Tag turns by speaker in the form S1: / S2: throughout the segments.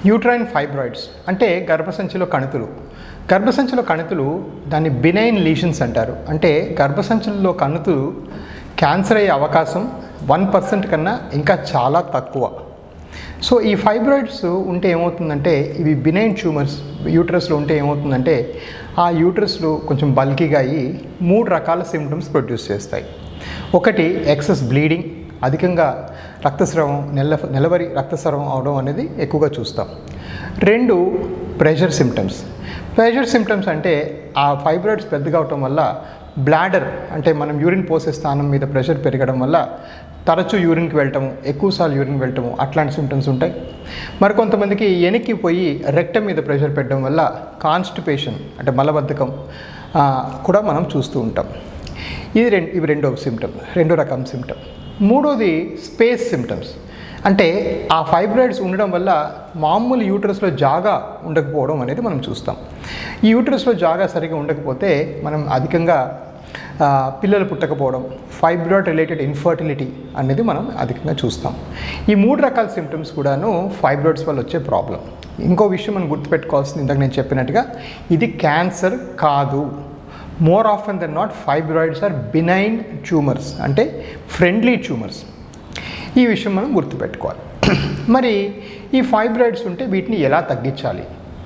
S1: Uterine fibroids అంటే గర్భసంచిలో కణుతులు గర్భసంచిలో కణుతులు దాన్ని benign lesions అంటారు అంటే గర్భసంచుల్లో కణుతులు క్యాన్సర్ అయ్యే అవకాశం వన్ పర్సెంట్ కన్నా ఇంకా చాలా తక్కువ సో ఈ ఫైబ్రాయిడ్స్ ఉంటే ఏమవుతుందంటే ఇవి బినైన్ ట్యూమర్స్ యూట్రస్లో ఉంటే ఏమవుతుందంటే ఆ యూట్రస్లు కొంచెం బల్కీగా అయ్యి మూడు రకాల సిమ్టమ్స్ ప్రొడ్యూస్ చేస్తాయి ఒకటి ఎక్సెస్ బ్లీడింగ్ అధికంగా రక్తస్రావం నెల నెలవరి రక్తస్రావం అవడం అనేది ఎక్కువగా చూస్తాం రెండు ప్రెషర్ సిమ్టమ్స్ ప్రెషర్ సిమ్టమ్స్ అంటే ఆ ఫైబ్రాయిడ్స్ పెద్దగా అవటం వల్ల బ్లాడర్ అంటే మనం యూరిన్ పోసే స్థానం మీద ప్రెషర్ పెరగడం వల్ల తరచూ యూరిన్కి వెళ్ళటము ఎక్కువసార్లు యూరిన్ వెళ్ళటము అట్లాంటి సిమ్టమ్స్ ఉంటాయి మరి కొంతమందికి వెనక్కి పోయి రెక్టం మీద ప్రెషర్ పెట్టడం వల్ల కాన్స్టిపేషన్ అంటే మలబద్ధకం ఆ, కూడా మనం చూస్తూ ఉంటాం ఇది రెండు ఇవి రెండో సిమ్టమ్ రెండో రకం సిమ్టమ్ మూడోది స్పేస్ సిమ్టమ్స్ అంటే ఆ ఫైబ్రాయిడ్స్ ఉండడం వల్ల మామూలు యూట్రస్లో జాగా ఉండకపోవడం అనేది మనం చూస్తాం ఈ యూట్రస్లో జాగా సరిగా ఉండకపోతే మనం అధికంగా ఆ, పిల్లలు పుట్టకపోవడం ఫైబ్రాయిడ్ రిలేటెడ్ ఇన్ఫర్టిలిటీ అనేది మనం అధికంగా చూస్తాం ఈ మూడు రకాల సిమ్టమ్స్ కూడాను ఫైబ్రాయిడ్స్ వల్ల వచ్చే ప్రాబ్లం ఇంకో విషయం మనం గుర్తుపెట్టుకోవాల్సింది ఇందాక నేను చెప్పినట్టుగా ఇది క్యాన్సర్ కాదు more often than not fibroids are benign tumours అంటే ఫ్రెండ్లీ ట్యూమర్స్ ఈ విషయం మనం గుర్తుపెట్టుకోవాలి మరి ఈ ఫైబ్రాయిడ్స్ ఉంటే వీటిని ఎలా తగ్గించాలి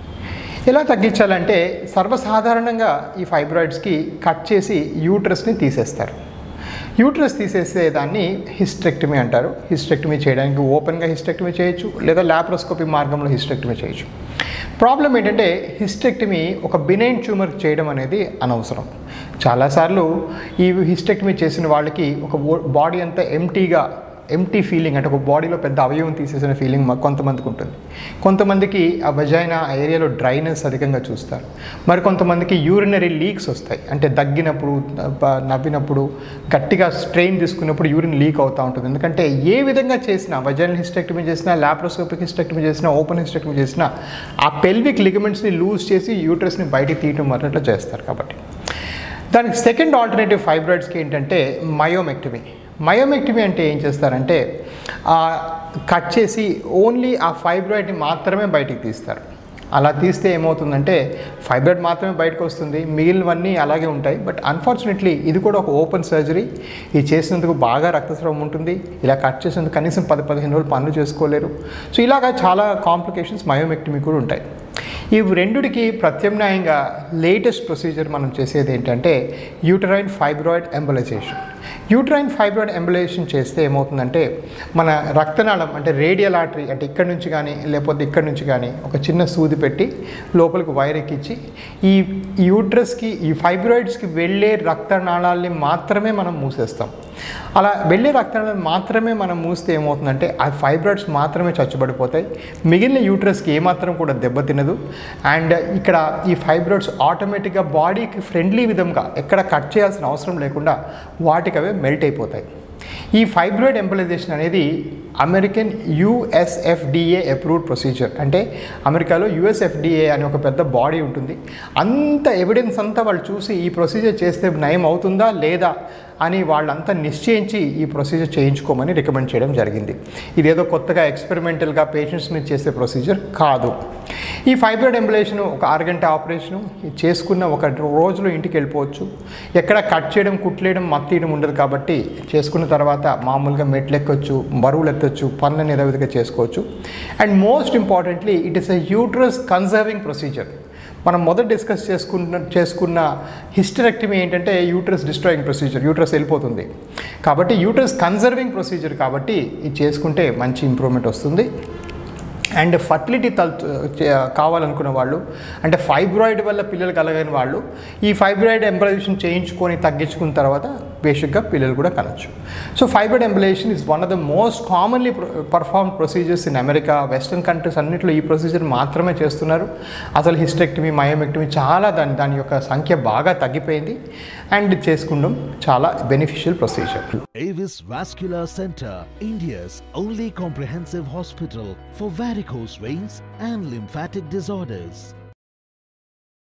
S1: ఎలా తగ్గించాలంటే సర్వసాధారణంగా ఈ ఫైబ్రాయిడ్స్కి కట్ చేసి యూట్రస్ని తీసేస్తారు యూట్రస్ తీసేసే దాన్ని హిస్టెక్టమీ అంటారు హిస్టెక్టమీ చేయడానికి ఓపెన్గా హిస్టెక్టమీ చేయొచ్చు లేదా ల్యాప్రోస్కోపీ మార్గంలో హిస్టెక్టమీ చేయొచ్చు ప్రాబ్లం ఏంటంటే హిస్టెక్టమీ ఒక బినైన్ ట్యూమర్ చేయడం అనేది అనవసరం చాలాసార్లు ఈ హిస్టెక్టమీ చేసిన వాళ్ళకి ఒక బాడీ అంతా ఎంటీగా ఎంటీ ఫీలింగ్ అంటే ఒక బాడీలో పెద్ద అవయవం తీసేసిన ఫీలింగ్ మాకు కొంతమందికి ఉంటుంది కొంతమందికి ఆ వజైనా ఆ ఏరియాలో డ్రైనెస్ అధికంగా చూస్తారు మరి కొంతమందికి యూరినరీ లీక్స్ వస్తాయి అంటే దగ్గినప్పుడు బ- నవ్వినప్పుడు గట్టిగా స్ట్రెయిన్ తీసుకున్నప్పుడు యూరిన్ లీక్ అవుతూ ఉంటుంది ఎందుకంటే ఏ విధంగా చేసినా వజైనల్ హిస్టెక్టమీ చేసినా లాప్రోస్కోపిక్ హిస్టెక్టమీ చేసినా ఓపెన్ హిస్టెక్టమీ చేసినా ఆ పెల్విక్ లిగమెంట్స్ని లూజ్ చేసి యూట్రస్ని బయటికి తీయటం అట్లా చేస్తారు కాబట్టి దానికి సెకండ్ ఆల్టర్నేటివ్ ఫైబ్రాయిడ్స్కి ఏంటంటే మయోమెక్టమీ మయోమెక్టమీ అంటే ఏం చేస్తారంటే ఆ, కట్ చేసి ఓన్లీ ఆ ఫైబ్రాయిడ్ని మాత్రమే బయటికి తీస్తారు అలా తీస్తే ఏమవుతుందంటే ఫైబ్రాయిడ్ మాత్రమే బయటకు వస్తుంది మిగిలినవన్నీ అలాగే ఉంటాయి బట్ అన్ఫార్చునేట్లీ ఇది కూడా ఒక ఓపెన్ సర్జరీ ఇది చేసినందుకు బాగా రక్తస్రావం ఉంటుంది ఇలా కట్ చేసినందుకు కనీసం పది పదిహేను రోజులు పనులు చేసుకోలేరు సో ఇలాగా చాలా కాంప్లికేషన్స్ మయోమెక్టమీ కూడా ఉంటాయి ఈ రెండుడికి ప్రత్యామ్నాయంగా లేటెస్ట్ ప్రొసీజర్ మనం చేసేది ఏంటంటే uterine fibroid embolisation uterine fibroid embolisation చేస్తే ఏమవుతుందంటే మన రక్తనాళం అంటే రేడియల్ ఆర్టరీ అంటే ఇక్కడ నుంచి కానీ లేకపోతే ఇక్కడ నుంచి కానీ ఒక చిన్న సూది పెట్టి లోపలికి వైర్ ఎక్కించి ఈ యూట్రస్కి ఈ ఫైబ్రాయిడ్స్కి వెళ్ళే రక్తనాళాల్ని మాత్రమే మనం మూసేస్తాం అలా వెళ్ళే రక్తనాళాలు మాత్రమే మనం మూస్తే ఏమవుతుందంటే ఆ ఫైబ్రాయిడ్స్ మాత్రమే చచ్చుబడిపోతాయి మిగిలిన యూట్రస్కి ఏమాత్రం కూడా దెబ్బతినదు అండ్ ఇక్కడ ఈ ఫైబ్రాయిడ్స్ ఆటోమేటిక్గా బాడీకి ఫ్రెండ్లీ విధంగా ఎక్కడ కట్ చేయాల్సిన అవసరం లేకుండా వాటికి అవే మెల్ట్ అయిపోతాయి ఈ ఫైబ్రాయిడ్ ఎంపలైజేషన్ అనేది అమెరికన్ యుఎస్ఎఫ్డిఏ అప్రూవ్డ్ ప్రొసీజర్ అంటే అమెరికాలో యుఎస్ఎఫ్డిఏ అనే ఒక పెద్ద బాడీ ఉంటుంది అంత ఎవిడెన్స్ అంతా వాళ్ళు చూసి ఈ ప్రొసీజర్ చేస్తే నయం అవుతుందా లేదా అని వాళ్ళంతా నిశ్చయించి ఈ ప్రొసీజర్ చేయించుకోమని రికమెండ్ చేయడం జరిగింది ఇదేదో కొత్తగా ఎక్స్పెరిమెంటల్గా పేషెంట్స్ మీద చేసే ప్రొసీజర్ కాదు ఈ ఫైబ్రాయిడ్ ఎంబులేషన్ ఒక ఆరు గంట ఆపరేషను చేసుకున్న ఒక రోజులో ఇంటికి వెళ్ళిపోవచ్చు ఎక్కడ కట్ చేయడం కుట్లేయడం మత్తీయడం ఉండదు కాబట్టి చేసుకున్న తర్వాత మామూలుగా మెట్లు ఎక్కొచ్చు బరువులు ఎత్తొచ్చు పనులను యథావిధిగా చేసుకోవచ్చు and most importantly it is a uterus conserving procedure మనం మొదట డిస్కస్ చేసుకున్న చేసుకున్న హిస్టరెక్టమీ ఏంటంటే యూట్రస్ డిస్ట్రాయింగ్ ప్రొసీజర్ యూట్రస్ వెళ్ళిపోతుంది కాబట్టి యూట్రస్ కన్సర్వింగ్ ప్రొసీజర్ కాబట్టి ఇది చేసుకుంటే మంచి ఇంప్రూవ్మెంట్ వస్తుంది అండ్ ఫర్టిలిటీ తల్ చే- కావాలనుకున్న వాళ్ళు అంటే ఫైబ్రాయిడ్ వల్ల పిల్లలు కలగని వాళ్ళు ఈ ఫైబ్రాయిడ్ ఎంబలైజేషన్ చేయించుకొని తగ్గించుకున్న తర్వాత బేసిక్గా పిల్లలు కూడా కనొచ్చు so fibroid embolisation is one of the most commonly perform procedures in America western countries అన్నింటిలో ఈ ప్రొసీజర్ మాత్రమే చేస్తున్నారు అసలు హిస్టెక్టమీ మయోమెక్టమీ చాలా దాని దాని యొక్క సంఖ్య బాగా తగ్గిపోయింది అండ్ చేసుకుంటాం చాలా beneficial procedure
S2: Avis Vascular Center, India's only comprehensive hospital for varicose veins and lymphatic disorders.